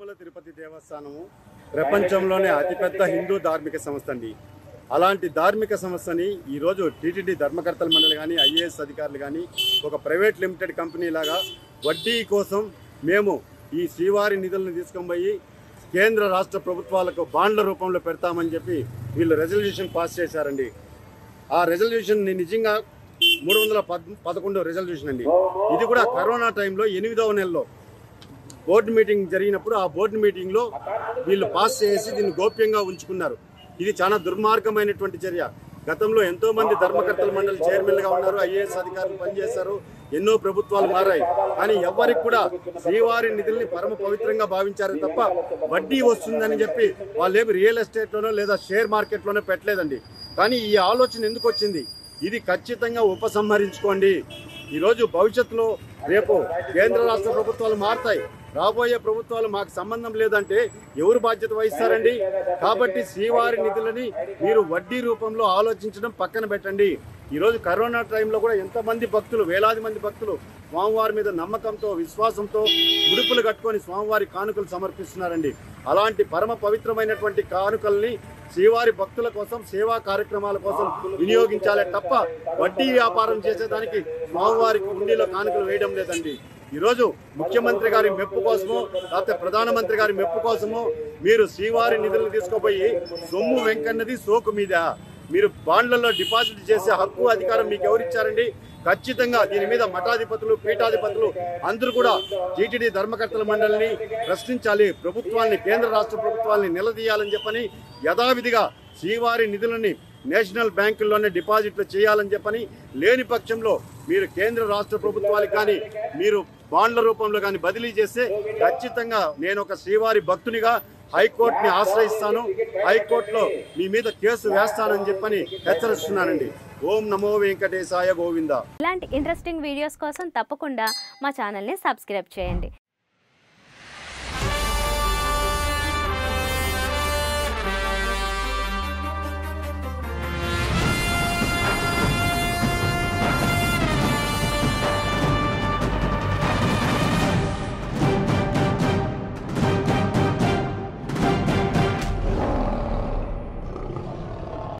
తిరుమల తిరుపతి దేవస్థానము ప్రపంచంలోనే అతిపెద్ద హిందూ ధార్మిక సంస్థ అండి అలాంటి ధార్మిక సంస్థని ఈరోజు టీటీడీ ధర్మకర్తల మండలి కానీ ఐఏఎస్ అధికారులు కానీ ఒక ప్రైవేట్ లిమిటెడ్ కంపెనీ లాగా వడ్డీ కోసం మేము ఈ శ్రీవారి నిధులను తీసుకొని పోయి కేంద్ర రాష్ట్ర ప్రభుత్వాలకు బాండ్ల రూపంలో పెడతామని చెప్పి వీళ్ళు రెజల్యూషన్ పాస్ చేశారండి ఆ రెజల్యూషన్ నిజంగా మూడు వందల పద్ పదకొండో రెజల్యూషన్ అండి ఇది కూడా కరోనా టైంలో ఎనిమిదవ నెలలో బోర్డు మీటింగ్ జరిగినప్పుడు ఆ బోర్డు మీటింగ్ లో వీళ్ళు పాస్ చేసి దీన్ని గోప్యంగా ఉంచుకున్నారు ఇది చాలా దుర్మార్గమైనటువంటి చర్య గతంలో ఎంతో మంది ధర్మకర్తల మండలి చైర్మన్ గా ఉన్నారు ఐఏఎస్ అధికారులు పనిచేశారు ఎన్నో ప్రభుత్వాలు మారాయి కానీ ఎవరికి కూడా శ్రీవారి నిధుల్ని పరమ పవిత్రంగా భావించారు తప్ప వడ్డీ వస్తుందని చెప్పి వాళ్ళేమి రియల్ ఎస్టేట్ లోనో లేదా షేర్ మార్కెట్ లోనో పెట్టలేదండి కానీ ఈ ఆలోచన ఎందుకు వచ్చింది ఇది ఖచ్చితంగా ఉపసంహరించుకోండి ఈరోజు భవిష్యత్తులో రేపు కేంద్ర రాష్ట్ర ప్రభుత్వాలు మారుతాయి రాబోయే ప్రభుత్వాలు మాకు సంబంధం లేదంటే ఎవరు బాధ్యత వహిస్తారండి కాబట్టి శ్రీవారి నిధులని మీరు వడ్డీ రూపంలో ఆలోచించడం పక్కన పెట్టండి ఈరోజు కరోనా టైంలో కూడా ఎంతమంది భక్తులు వేలాది మంది భక్తులు స్వామివారి మీద నమ్మకంతో విశ్వాసంతో ముడుపులు కట్టుకొని స్వామివారి కానుకలు సమర్పిస్తున్నారండి అలాంటి పరమ పవిత్రమైనటువంటి కానుకల్ని శ్రీవారి భక్తుల కోసం సేవా కార్యక్రమాల కోసం వినియోగించాలే తప్ప వడ్డీ వ్యాపారం చేసేదానికి స్వామివారికి ఉండిలో కానుకలు వేయడం లేదండి ఈరోజు ముఖ్యమంత్రి గారి మెప్పు కోసమో లేకపోతే ప్రధానమంత్రి గారి మెప్పు కోసమో మీరు శ్రీవారి నిధులను తీసుకుపోయి సొమ్ము వెంకన్నది సోకు మీద మీరు బాండ్లలో డిపాజిట్ చేసే హక్కు అధికారం మీకు ఎవరిచ్చారండి ఖచ్చితంగా దీని మీద మఠాధిపతులు పీఠాధిపతులు అందరూ కూడా టీటీడీ ధర్మకర్తల మండలిని ప్రశ్నించాలి ప్రభుత్వాన్ని కేంద్ర రాష్ట్ర ప్రభుత్వాన్ని నిలదీయాలని చెప్పని యథావిధిగా శ్రీవారి నిధులని నేషనల్ బ్యాంకుల్లోనే డిపాజిట్లు చేయాలని చెప్పని లేని పక్షంలో మీరు కేంద్ర రాష్ట్ర ప్రభుత్వాలకు కానీ మీరు బాండ్ల రూపంలో కానీ బదిలీ చేస్తే ఖచ్చితంగా నేను ఒక శ్రీవారి భక్తునిగా హైకోర్టుని ఆశ్రయిస్తాను హైకోర్టులో మీ మీద కేసు వేస్తానని చెప్పని హెచ్చరిస్తున్నానండి ఓం నమో వెంకటేశాయ గోవింద ఇలాంటి ఇంట్రెస్టింగ్ వీడియోస్ కోసం తప్పకుండా మా ఛానల్ని సబ్స్క్రైబ్ చేయండి